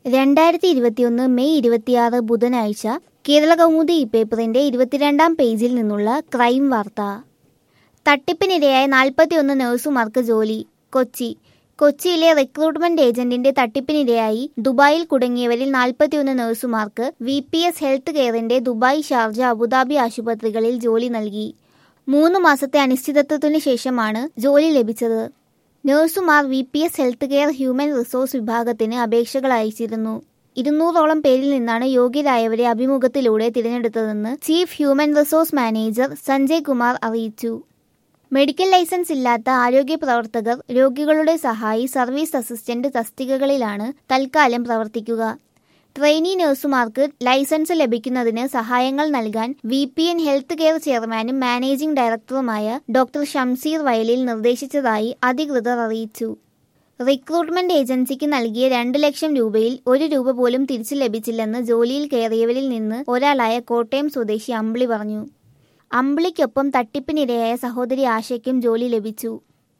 രണ്ടായിരത്തി ഇരുപത്തിയൊന്ന് മെയ് ഇരുപത്തിയാറ് ബുധനാഴ്ച കേരള കൗമുദി ഈ പേപ്പറിന്റെ ഇരുപത്തിരണ്ടാം പേജിൽ നിന്നുള്ള ക്രൈം വാർത്ത തട്ടിപ്പിനിരയായ നാൽപ്പത്തിയൊന്ന് നഴ്സുമാർക്ക് ജോലി കൊച്ചി കൊച്ചിയിലെ റിക്രൂട്ട്മെന്റ് ഏജന്റിന്റെ തട്ടിപ്പിനിരയായി ദുബായിൽ കുടുങ്ങിയവരിൽ നാൽപ്പത്തിയൊന്ന് നഴ്സുമാർക്ക് വി പി എസ് ഹെൽത്ത് കെയറിന്റെ ദുബായ് ഷാർജ അബുദാബി ആശുപത്രികളിൽ ജോലി നൽകി മൂന്ന് മാസത്തെ അനിശ്ചിതത്വത്തിനു ശേഷമാണ് ജോലി ലഭിച്ചത് നഴ്സുമാർ V P S health care human resource വിഭാഗത്തിന് അപേക്ഷകൾ അയച്ചിരുന്നു ഇരുന്നൂറോളം പേരിൽ നിന്നാണ് യോഗ്യരായവരെ അഭിമുഖത്തിലൂടെ തിരഞ്ഞെടുത്തതെന്ന് chief human resource manager Sanjay Kumar അറിയിച്ചു മെഡിക്കൽ ലൈസൻസ് ഇല്ലാത്ത ആരോഗ്യ പ്രവർത്തകർ രോഗികളുടെ സഹായി സർവീസ് അസിസ്റ്റന്റ് തസ്തികകളിലാണ് തൽക്കാലം പ്രവർത്തിക്കുക ട്രെയിനി നഴ്സുമാർക്ക് ലൈസൻസ് ലഭിക്കുന്നതിന് സഹായങ്ങൾ നൽകാൻ V P N health care ചെയർമാനും മാനേജിംഗ് ഡയറക്ടറുമായ ഡോക്ടർ ഷംസീർ വയലിൽ നിർദ്ദേശിച്ചതായി അധികൃതർ അറിയിച്ചു റിക്രൂട്ട്മെന്റ് ഏജൻസിക്ക് നൽകിയ രണ്ട് ലക്ഷം രൂപയിൽ ഒരു രൂപ പോലും തിരിച്ചു ലഭിച്ചില്ലെന്ന് ജോലിയിൽ കയറിയവരിൽ നിന്ന് ഒരാളായ കോട്ടയം സ്വദേശി അമ്പിളി പറഞ്ഞു അമ്പിളിക്കൊപ്പം തട്ടിപ്പിനിരയായ സഹോദരി ആശയ്ക്കും ജോലി ലഭിച്ചു